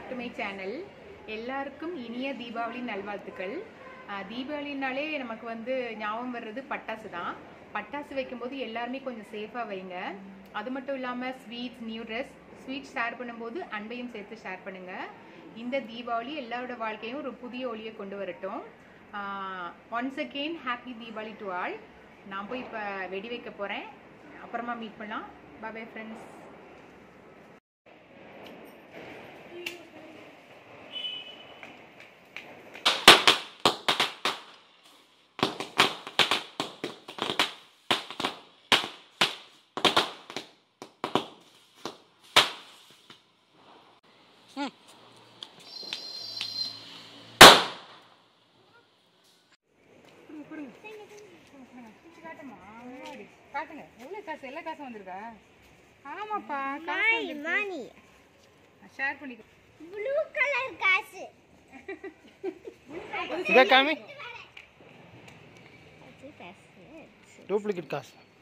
back to my channel எல்லாருக்கும் இனிய தீபாவளி நல்வாழ்த்துக்கள் அஹ், தீபாவளினாலே நமக்கு வந்து ஞாபகம் வர்றது பட்டாசு தான் பட்டாசு வைக்கும்போது எல்லாருமே கொஞ்சம் சேஃபாக வைங்க அது மட்டும் இல்லாமல் sweets new dress sweet share பண்ணும்போது அன்பையும் சேர்த்து ஷேர் பண்ணுங்க இந்த தீபாவளி எல்லாரோட வாழ்க்கையும் ஒரு புதிய ஒளியை கொண்டு வரட்டும் once again happy Deepavali to all நான் போய் இப்போ வெடி வைக்க போகிறேன் அப்புறமா மீட் பண்ணலாம் பாய் ஃப்ரெண்ட்ஸ் காட்டுங்க எவ்வளோ காசு எல்லா காசும் வந்திருக்கா ஆமாப்பா காசு மணி ஷேர் பண்ணிக்கோ ப்ளூ கலர் காசு இதை காமி டூப்ளிகேட் காசு